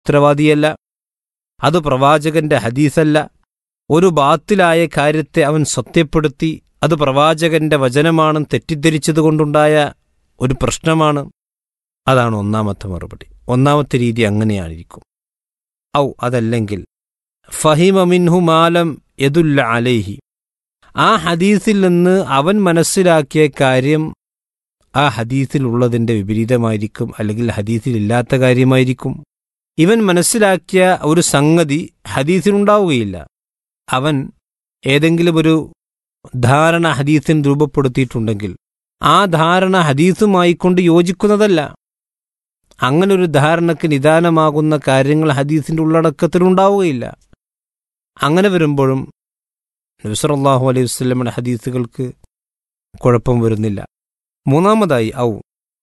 ഉത്തരവാദിയല്ല അത് പ്രവാചകന്റെ ഹദീസല്ല ഒരു ബാത്തിലായ കാര്യത്തെ അവൻ സത്യപ്പെടുത്തി അത് പ്രവാചകന്റെ വചനമാണെന്ന് തെറ്റിദ്ധരിച്ചതുകൊണ്ടുണ്ടായ ഒരു പ്രശ്നമാണ് അതാണ് ഒന്നാമത്തെ മറുപടി ഒന്നാമത്തെ രീതി അങ്ങനെയായിരിക്കും ഔ അതല്ലെങ്കിൽ ഫഹിമ മിൻഹു മാലം യദുല്ല അലൈഹി ആ ഹദീസിൽ നിന്ന് അവൻ മനസ്സിലാക്കിയ കാര്യം ആ ഹദീസിലുള്ളതിൻ്റെ വിപരീതമായിരിക്കും അല്ലെങ്കിൽ ഹദീസിലില്ലാത്ത കാര്യമായിരിക്കും ഇവൻ മനസ്സിലാക്കിയ ഒരു സംഗതി ഹദീസിലുണ്ടാവുകയില്ല അവൻ ഏതെങ്കിലും ഒരു ധാരണ ഹദീസിന് രൂപപ്പെടുത്തിയിട്ടുണ്ടെങ്കിൽ ആ ധാരണ ഹദീസുമായി കൊണ്ട് യോജിക്കുന്നതല്ല അങ്ങനെ ഒരു ധാരണയ്ക്ക് നിദാനമാകുന്ന കാര്യങ്ങൾ ഹദീസിൻ്റെ ഉള്ളടക്കത്തിലുണ്ടാവുകയില്ല അങ്ങനെ വരുമ്പോഴും നബിസറല്ലാഹു അലൈഹി വസ്ലമിയുടെ ഹദീസുകൾക്ക് കുഴപ്പം വരുന്നില്ല മൂന്നാമതായി ഔ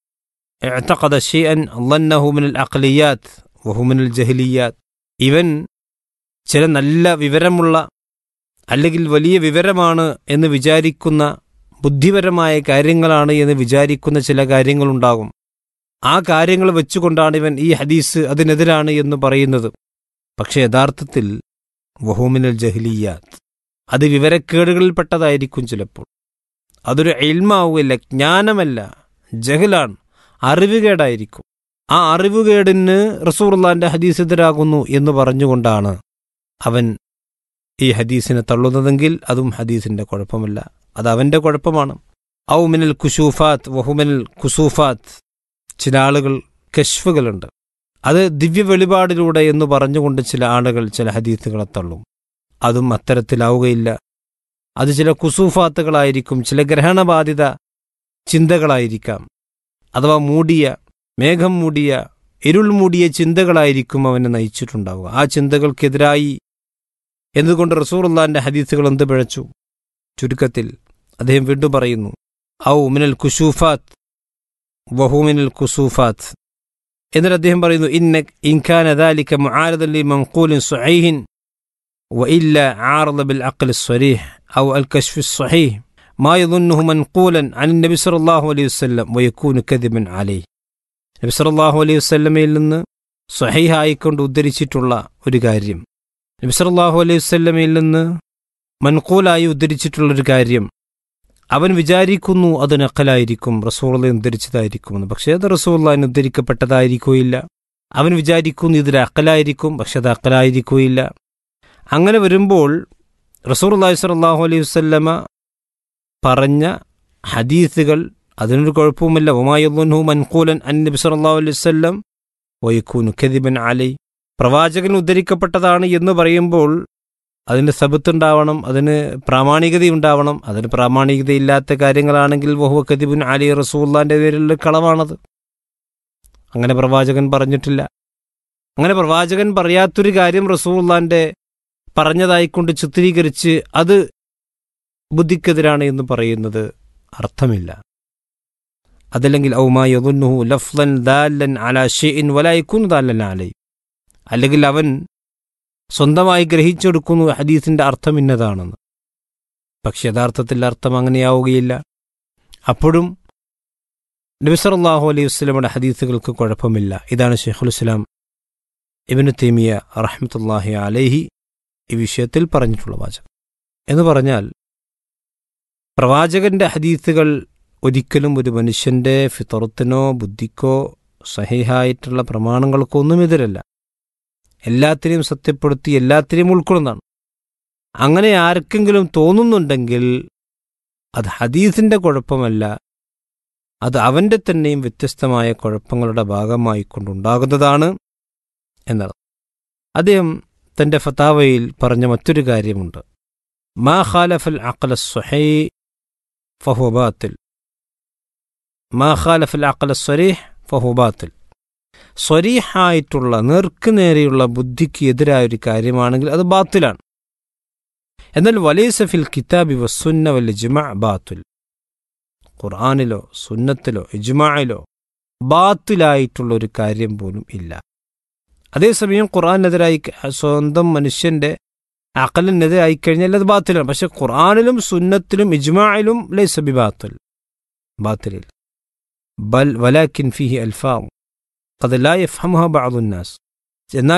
اعتقد شيئا ظنه من الأقليات وهو من الجهليات ഇവൻ ചില നല്ല വിവരമുള്ള അല്ലെങ്കിൽ വലിയ വിവരമാണ് എന്ന് വിചാരിക്കുന്ന ബുദ്ധിപരമായ കാര്യങ്ങളാണ് എന്ന് വിചാരിക്കുന്ന ചില കാര്യങ്ങളുണ്ടാകും ആ കാര്യങ്ങൾ വെച്ചുകൊണ്ടാണ് ഇവൻ ഈ ഹദീസ് അതിനെതിരാണ് എന്ന് പറയുന്നത് പക്ഷേ യഥാർത്ഥത്തിൽ വഹൂമിനൽ ജഹ്ലിയാത്ത് അത് വിവരക്കേടുകളിൽപ്പെട്ടതായിരിക്കും ചിലപ്പോൾ അതൊരു എൽമാവുകയില്ല ജ്ഞാനമല്ല ജഹലാണ് അറിവുകേടായിരിക്കും ആ അറിവുകേടിന് റസൂർലാന്റെ ഹദീസ് എതിരാകുന്നു എന്ന് പറഞ്ഞുകൊണ്ടാണ് അവൻ ഈ ഹദീസിനെ തള്ളുന്നതെങ്കിൽ അതും ഹദീസിന്റെ കുഴപ്പമല്ല അത് അവന്റെ കുഴപ്പമാണ് ഔ മിനൽ കുശൂഫാത്ത് വഹുമിനൽ കുസൂഫാത്ത് ചില ആളുകൾ കശ്ഫുകളുണ്ട് അത് ദിവ്യ വെളിപാടിലൂടെ എന്ന് പറഞ്ഞുകൊണ്ട് ചില ആളുകൾ ചില ഹദീസുകളെ തള്ളും അതും അത്തരത്തിലാവുകയില്ല അത് ചില കുസൂഫാത്തുകളായിരിക്കും ചില ഗ്രഹണബാധിത ചിന്തകളായിരിക്കാം അഥവാ മൂടിയ മേഘം മൂടിയ ഇരുൾ മൂടിയ ചിന്തകളായിരിക്കും അവനെ നയിച്ചിട്ടുണ്ടാവുക ആ ചിന്തകൾക്കെതിരായി എന്തുകൊണ്ട് റസൂറുല്ലാന്റെ ഹദീസുകൾ എന്ത് പിഴച്ചു ചുരുക്കത്തിൽ അദ്ദേഹം വീണ്ടും പറയുന്നു ഔ മിനൽ കുശൂഫാത്ത് വഹുമിനൽ കുസൂഫാത്ത് എന്നിട്ട് അദ്ദേഹം പറയുന്നു ഇന്ന ഇൻഖാന ذلك معارضا لمنقول صحيح وإلا عارض بالعقل الصريح أو الكشف الصحيح ما يظنه منقولا عن النبي صلى الله عليه وسلم ويكون كذبا عليه നബി സല്ലല്ലാഹു അലൈഹി വസല്ലമയിൽ നിന്ന് സ്വഹീഹായിക്കൊണ്ട് ഉദ്ധരിച്ചിട്ടുള്ള ഒരു കാര്യം നബി സല്ലല്ലാഹു അലൈഹി വസല്ലമയിൽ നിന്ന് മൻകൂലായി ഉദ്ധരിച്ചിട്ടുള്ളൊരു കാര്യം അവൻ വിചാരിക്കുന്നു അത് നക്കലായിരിക്കും റസൂളെ ഉദ്ധരിച്ചതായിരിക്കുമെന്ന് പക്ഷേ അത് റസൂള്ളാൻ ഉദ്ധരിക്കപ്പെട്ടതായിരിക്കുകയില്ല അവൻ വിചാരിക്കുന്നു ഇതൊരു അക്കലായിരിക്കും പക്ഷെ അത് അക്കലായിരിക്കുകയില്ല അങ്ങനെ വരുമ്പോൾ റസൂർ അള്ളാഹി സ്വല്ലാഹു അലൈഹി വസ്ല്ലമ പറഞ്ഞ ഹദീസുകൾ അതിനൊരു കുഴപ്പവുമില്ല ഒമായുന്നു മൻകൂലൻ അൻ നബി സല്ലല്ലാഹു അലൈഹി വസല്ലം വയക്കൂനു ഖദിബൻ അലൈ പ്രവാചകൻ ഉദ്ധരിക്കപ്പെട്ടതാണ് എന്ന് പറയുമ്പോൾ അതിന് സബത്തുണ്ടാവണം അതിന് പ്രാമാണികതയുണ്ടാവണം അതിന് പ്രാമാണികതയില്ലാത്ത കാര്യങ്ങളാണെങ്കിൽ വഹുവ ഖദിബുൻ അലി റസൂല്ലാന്റെ പേരിലുള്ള കളവാണത് അങ്ങനെ പ്രവാചകൻ പറഞ്ഞിട്ടില്ല അങ്ങനെ പ്രവാചകൻ പറയാത്തൊരു കാര്യം റസൂല്ലാന്റെ പറഞ്ഞതായിക്കൊണ്ട് ചിത്രീകരിച്ച് അത് ബുദ്ധിക്കെതിരാണ് എന്ന് പറയുന്നത് അർത്ഥമില്ല അതല്ലെങ്കിൽ ഔമായുന്നു ലഫ്ലൻ ദാലൻ അലാ ഷെയ്ൻ വലായിക്കുൻ ദാലൻ അലൈ അല്ലെങ്കിൽ അവൻ സ്വന്തമായി ഗ്രഹിച്ചെടുക്കുന്നു ഹദീസിന്റെ അർത്ഥം ഇന്നതാണെന്ന് പക്ഷെ യഥാർത്ഥത്തിൽ അർത്ഥം അങ്ങനെയാവുകയില്ല അപ്പോഴും നബിസറല്ലാഹു അലൈഹി വസ്ലമയുടെ ഹദീസുകൾക്ക് കുഴപ്പമില്ല ഇതാണ് ഷെയ്ഖുൽ ഇസ്ലാം ഇബിന് തേമിയ റഹ്മത്തുല്ലാഹി അലൈഹി ഈ വിഷയത്തിൽ പറഞ്ഞിട്ടുള്ള വാചകം എന്ന് പറഞ്ഞാൽ പ്രവാചകന്റെ ഹദീസുകൾ ഒരിക്കലും ഒരു മനുഷ്യന്റെ ഫിത്തറത്തിനോ ബുദ്ധിക്കോ സഹിഹായിട്ടുള്ള പ്രമാണങ്ങൾക്കോ ഒന്നും എതിരല്ല എല്ലാത്തിനെയും സത്യപ്പെടുത്തി എല്ലാത്തിനെയും ഉൾക്കൊള്ളുന്നതാണ് അങ്ങനെ ആർക്കെങ്കിലും തോന്നുന്നുണ്ടെങ്കിൽ അത് ഹദീസിന്റെ കുഴപ്പമല്ല അത് അവന്റെ തന്നെയും വ്യത്യസ്തമായ കുഴപ്പങ്ങളുടെ ഭാഗമായിക്കൊണ്ടുണ്ടാകുന്നതാണ് എന്നാണ് അദ്ദേഹം തന്റെ ഫതാവയിൽ പറഞ്ഞ മറ്റൊരു കാര്യമുണ്ട് മാ ഖാലഫൽ അഖല സ്വഹൈ ഫഹു ബാത്തിൽ മാ ഖാലഫൽ അഖല സ്വരീഹ് ഫഹു ബാത്തിൽ സ്വരീഹായിട്ടുള്ള നേർക്കുനേരെയുള്ള ബുദ്ധിക്ക് എതിരായ ഒരു കാര്യമാണെങ്കിൽ അത് ബാത്തിലാണ് എന്നാൽ വലൈസഫിൽ കിതാബി വസുന്ന വൽ ഇജ്മാ ബാത്തുൽ ഖുർആാനിലോ സുന്നത്തിലോ ഇജ്മായിലോ ബാത്തിലായിട്ടുള്ള ഒരു കാര്യം പോലും ഇല്ല അതേസമയം ഖുർആാനെതിരായി സ്വന്തം മനുഷ്യന്റെ അക്കലിനെതിരായി കഴിഞ്ഞാൽ അത് ബാത്തിലാണ് പക്ഷെ ഖുർആാനിലും സുന്നത്തിലും ഇജ്മായിലും ലൈസബി ബാത്തുൽ ബാത്തിലിൽ ബൽ വലാക്കിൻ ഫിഹി അൽഫാം قد لا يفهمها بعض الناس എന്നാൽ